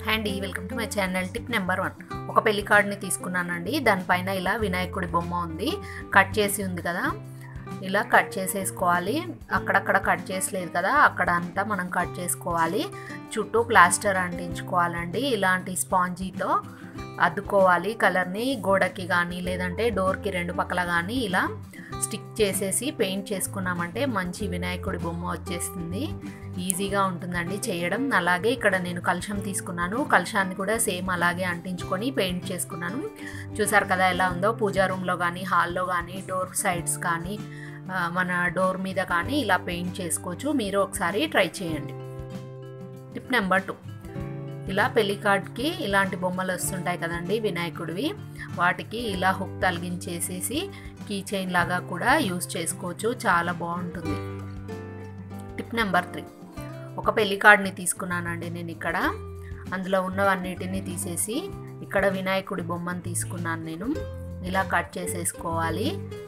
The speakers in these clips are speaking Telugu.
అండి welcome to my channel tip number one ఒక పెళ్లి కార్డ్ని తీసుకున్నానండి దానిపైన ఇలా వినాయకుడి బొమ్మ ఉంది కట్ చేసి ఉంది కదా ఇలా కట్ చేసేసుకోవాలి అక్కడక్కడ కట్ చేసలేదు కదా అక్కడ అంతా మనం కట్ చేసుకోవాలి చుట్టూ ప్లాస్టర్ అంటించుకోవాలండి ఇలాంటి స్పాంజీతో అద్దుకోవాలి కలర్ని గోడకి కానీ లేదంటే డోర్కి రెండు పక్కల కానీ ఇలా స్టిక్ చేసేసి పెయింట్ చేసుకున్నామంటే మంచి వినాయకుడి బొమ్మ వచ్చేస్తుంది ఈజీగా ఉంటుందండి చేయడం అలాగే ఇక్కడ నేను కలశం తీసుకున్నాను కలశాన్ని కూడా సేమ్ అలాగే అంటించుకొని పెయింట్ చేసుకున్నాను చూసారు కదా ఎలా ఉందో పూజా రూమ్లో కానీ హాల్లో కానీ డోర్ సైడ్స్ కానీ ఆ, మన డోర్ మీద కానీ ఇలా పెయింట్ చేసుకోవచ్చు మీరు ఒకసారి ట్రై చేయండి టిప్ నెంబర్ టూ ఇలా పెళ్లి కార్డ్కి ఇలాంటి బొమ్మలు వస్తుంటాయి కదండి వినాయకుడివి వాటికి ఇలా హుక్ తలిగించేసేసి కీ చైన్ లాగా కూడా యూస్ చేసుకోవచ్చు చాలా బాగుంటుంది టిప్ నెంబర్ త్రీ ఒక పెళ్లి కార్డ్ని తీసుకున్నానండి నేను ఇక్కడ అందులో ఉన్నవన్నిటిని తీసేసి ఇక్కడ వినాయకుడి బొమ్మను తీసుకున్నాను నేను ఇలా కట్ చేసేసుకోవాలి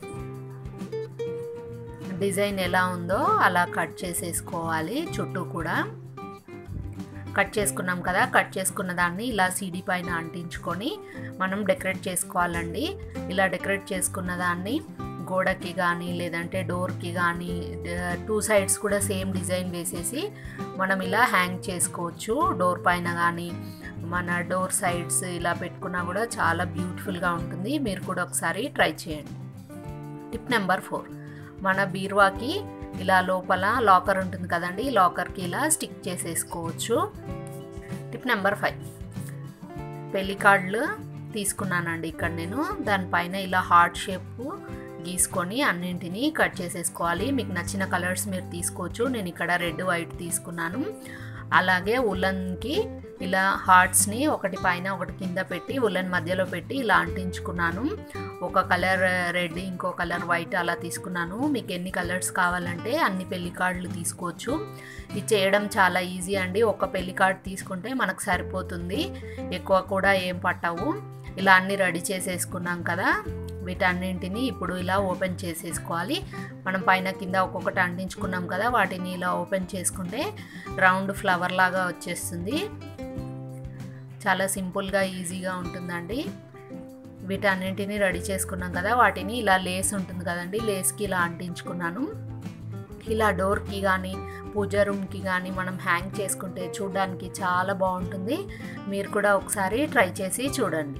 డిజైన్ ఎలా ఉందో అలా కట్ చేసేసుకోవాలి చుట్టూ కూడా కట్ చేసుకున్నాం కదా కట్ చేసుకున్న దాన్ని ఇలా సీడీ పైన అంటించుకొని మనం డెకరేట్ చేసుకోవాలండి ఇలా డెకరేట్ చేసుకున్న దాన్ని గోడకి కానీ లేదంటే డోర్కి కానీ టూ సైడ్స్ కూడా సేమ్ డిజైన్ వేసేసి మనం ఇలా హ్యాంగ్ చేసుకోవచ్చు డోర్ పైన కానీ మన డోర్ సైడ్స్ ఇలా పెట్టుకున్నా కూడా చాలా బ్యూటిఫుల్గా ఉంటుంది మీరు కూడా ఒకసారి ట్రై చేయండి టిప్ నెంబర్ ఫోర్ మన బీరువాకి ఇలా లోపల లాకర్ ఉంటుంది కదండి లాకర్కి ఇలా స్టిక్ చేసేసుకోవచ్చు టిప్ నెంబర్ ఫైవ్ పెళ్లి కార్డులు తీసుకున్నానండి ఇక్కడ నేను దానిపైన ఇలా హార్ట్ షేప్ గీసుకొని అన్నింటినీ కట్ చేసేసుకోవాలి మీకు నచ్చిన కలర్స్ మీరు తీసుకోవచ్చు నేను ఇక్కడ రెడ్ వైట్ తీసుకున్నాను అలాగే ఉలన్కి ఇలా హార్ట్స్ని ఒకటి పైన ఒకటి కింద పెట్టి ఉలన్ మధ్యలో పెట్టి ఇలా అంటించుకున్నాను ఒక కలర్ రెడ్ ఇంకో కలర్ వైట్ అలా తీసుకున్నాను మీకు ఎన్ని కలర్స్ కావాలంటే అన్ని పెళ్లి కార్డులు తీసుకోవచ్చు ఇది చేయడం చాలా ఈజీ అండి ఒక పెళ్లి కార్డ్ తీసుకుంటే మనకు సరిపోతుంది ఎక్కువ కూడా ఏం పట్టవు ఇలా అన్ని రెడీ చేసేసుకున్నాం కదా వీటన్నింటిని ఇప్పుడు ఇలా ఓపెన్ చేసేసుకోవాలి మనం పైన కింద ఒక్కొక్కటి అంటించుకున్నాం కదా వాటిని ఇలా ఓపెన్ చేసుకుంటే రౌండ్ ఫ్లవర్ లాగా వచ్చేస్తుంది చాలా సింపుల్గా ఈజీగా ఉంటుందండి వీటన్నింటిని రెడీ చేసుకున్నాం కదా వాటిని ఇలా లేస్ ఉంటుంది కదండి లేస్కి ఇలా అంటించుకున్నాను ఇలా డోర్కి కానీ పూజ రూమ్కి కానీ మనం హ్యాంగ్ చేసుకుంటే చూడడానికి చాలా బాగుంటుంది మీరు కూడా ఒకసారి ట్రై చేసి చూడండి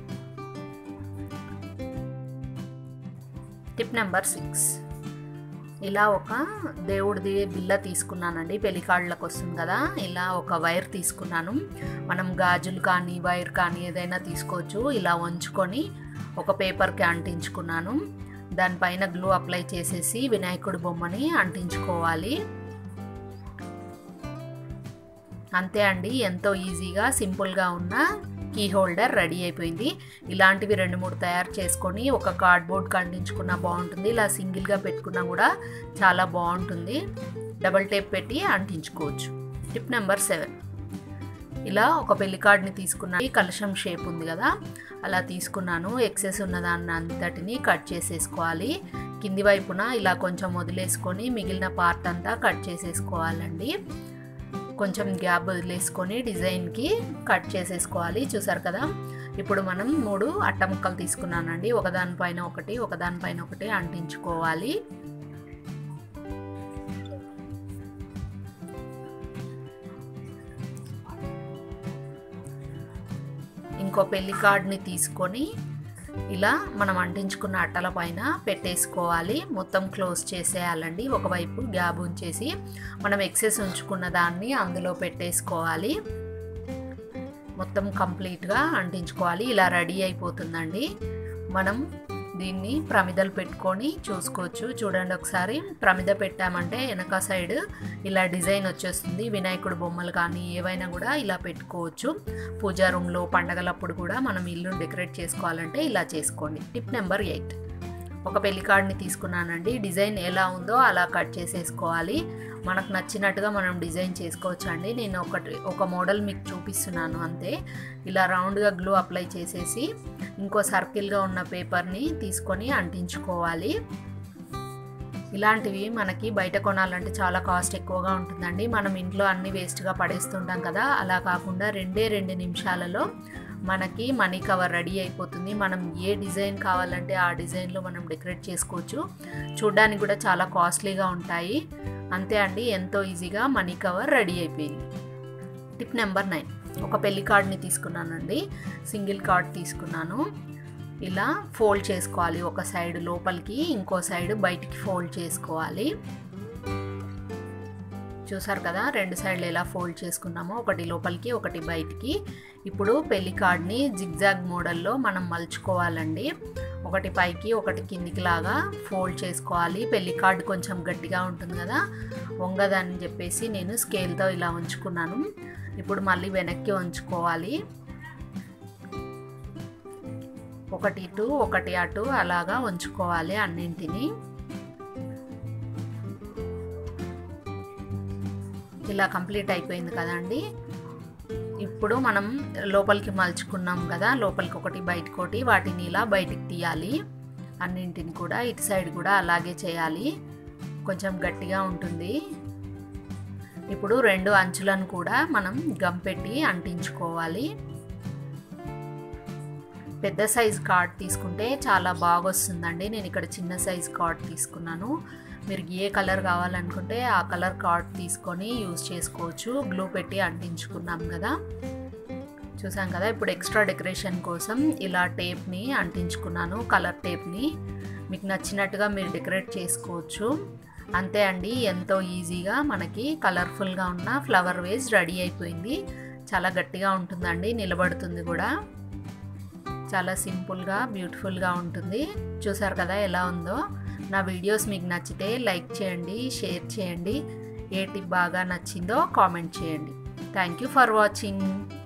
టిప్ నెంబర్ సిక్స్ ఇలా ఒక దేవుడిది బిల్ల తీసుకున్నానండి పెళ్లికాళ్ళకు వస్తుంది కదా ఇలా ఒక వైర్ తీసుకున్నాను మనం గాజులు కానీ వైర్ కానీ ఏదైనా తీసుకోవచ్చు ఇలా వంచుకొని ఒక పేపర్కి అంటించుకున్నాను దానిపైన గ్లూ అప్లై చేసేసి వినాయకుడి బొమ్మని అంటించుకోవాలి అంతే అండి ఎంతో ఈజీగా సింపుల్గా ఉన్న కీ హోల్డర్ రెడీ అయిపోయింది ఇలాంటివి రెండు మూడు తయారు చేసుకొని ఒక కార్డ్బోర్డ్ అంటించుకున్నా బాగుంటుంది ఇలా సింగిల్గా పెట్టుకున్నా కూడా చాలా బాగుంటుంది డబల్ టేప్ పెట్టి అంటించుకోవచ్చు టిప్ నెంబర్ సెవెన్ ఇలా ఒక పెళ్లి కార్డ్ని తీసుకున్నా ఈ కలశం షేప్ ఉంది కదా అలా తీసుకున్నాను ఎక్సెస్ ఉన్న దాన్ని అంతటిని కట్ చేసేసుకోవాలి కింది వైపున ఇలా కొంచెం వదిలేసుకొని మిగిలిన పార్ట్ అంతా కట్ చేసేసుకోవాలండి కొంచెం గ్యాప్ వదిలేసుకొని డిజైన్కి కట్ చేసేసుకోవాలి చూసారు కదా ఇప్పుడు మనం మూడు అట్ట ముక్కలు తీసుకున్నానండి ఒకదానిపైన ఒకటి ఒకదానిపైన ఒకటి అంటించుకోవాలి ఇంకో పెళ్లి కార్డ్ని తీసుకొని ఇలా మనం అంటించుకున్న అట్టల పైన పెట్టేసుకోవాలి మొత్తం క్లోజ్ చేసేయాలండి ఒకవైపు గ్యాప్ ఉంచేసి మనం ఎక్సెస్ ఉంచుకున్న దాన్ని అందులో పెట్టేసుకోవాలి మొత్తం కంప్లీట్గా అంటించుకోవాలి ఇలా రెడీ అయిపోతుందండి మనం దీన్ని ప్రమిదలు పెట్టుకొని చూసుకోవచ్చు చూడండి ఒకసారి ప్రమిద పెట్టామంటే వెనక సైడ్ ఇలా డిజైన్ వచ్చేస్తుంది వినాయకుడు బొమ్మలు కానీ ఏవైనా కూడా ఇలా పెట్టుకోవచ్చు పూజా రూమ్లో పండగలప్పుడు కూడా మనం ఇల్లు డెకరేట్ చేసుకోవాలంటే ఇలా చేసుకోండి టిప్ నెంబర్ ఎయిట్ ఒక పెళ్లి కార్డ్ని తీసుకున్నానండి డిజైన్ ఎలా ఉందో అలా కట్ చేసేసుకోవాలి మనకు నచ్చినట్టుగా మనం డిజైన్ చేసుకోవచ్చు అండి నేను ఒకటి ఒక మోడల్ మీకు చూపిస్తున్నాను అంతే ఇలా రౌండ్గా గ్లూ అప్లై చేసేసి ఇంకో సర్కిల్గా ఉన్న పేపర్ని తీసుకొని అంటించుకోవాలి ఇలాంటివి మనకి బయట కొనాలంటే చాలా కాస్ట్ ఎక్కువగా ఉంటుందండి మనం ఇంట్లో అన్ని వేస్ట్గా పడేస్తుంటాం కదా అలా కాకుండా రెండే రెండు నిమిషాలలో మనకి మనీ కవర్ రెడీ అయిపోతుంది మనం ఏ డిజైన్ కావాలంటే ఆ డిజైన్లో మనం డెకరేట్ చేసుకోవచ్చు చూడ్డానికి కూడా చాలా కాస్ట్లీగా ఉంటాయి అంతే అండి ఎంతో ఈజీగా మనీ కవర్ రెడీ అయిపోయింది టిప్ నెంబర్ నైన్ ఒక పెళ్లి కార్డ్ని తీసుకున్నానండి సింగిల్ కార్డ్ తీసుకున్నాను ఇలా ఫోల్డ్ చేసుకోవాలి ఒక సైడ్ లోపలికి ఇంకో సైడ్ బయటికి ఫోల్డ్ చేసుకోవాలి చూసారు కదా రెండు సైడ్లు ఎలా ఫోల్డ్ చేసుకున్నామో ఒకటి లోపలికి ఒకటి బయటికి ఇప్పుడు పెళ్లి కార్డ్ని జిగ్జాగ్ మోడల్లో మనం మలుచుకోవాలండి ఒకటి పైకి ఒకటి కిందికి లాగా ఫోల్డ్ చేసుకోవాలి పెళ్లి కార్డ్ కొంచెం గట్టిగా ఉంటుంది కదా వంగదని చెప్పేసి నేను స్కేల్తో ఇలా ఉంచుకున్నాను ఇప్పుడు మళ్ళీ వెనక్కి ఉంచుకోవాలి ఒకటి ఇటు ఒకటి అటు అలాగా ఉంచుకోవాలి అన్నింటినీ ఇలా కంప్లీట్ అయిపోయింది కదండి ఇప్పుడు మనం లోపలికి మలుచుకున్నాం కదా లోపలికి ఒకటి బయటకు ఒకటి వాటిని ఇలా బయటికి తీయాలి అన్నింటిని కూడా ఇటు సైడ్ కూడా అలాగే చేయాలి కొంచెం గట్టిగా ఉంటుంది ఇప్పుడు రెండు అంచులను కూడా మనం గమ్ పెట్టి అంటించుకోవాలి పెద్ద సైజ్ కార్డ్ తీసుకుంటే చాలా బాగా వస్తుందండి నేను ఇక్కడ చిన్న సైజ్ కార్డ్ తీసుకున్నాను మీరు ఏ కలర్ కావాలనుకుంటే ఆ కలర్ కార్డ్ తీసుకొని యూజ్ చేసుకోవచ్చు గ్లూ పెట్టి అంటించుకున్నాం కదా చూసాం కదా ఇప్పుడు ఎక్స్ట్రా డెకరేషన్ కోసం ఇలా టేప్ని అంటించుకున్నాను కలర్ టేప్ని మీకు నచ్చినట్టుగా మీరు డెకరేట్ చేసుకోవచ్చు అంతే అండి ఎంతో ఈజీగా మనకి కలర్ఫుల్గా ఉన్న ఫ్లవర్ వేజ్ రెడీ అయిపోయింది చాలా గట్టిగా ఉంటుందండి నిలబడుతుంది కూడా చాలా సింపుల్గా బ్యూటిఫుల్గా ఉంటుంది చూసారు కదా ఎలా ఉందో నా వీడియోస్ మీకు నచ్చితే లైక్ చేయండి షేర్ చేయండి ఏ టిప్ బాగా నచ్చిందో కామెంట్ చేయండి థ్యాంక్ యూ ఫర్ వాచింగ్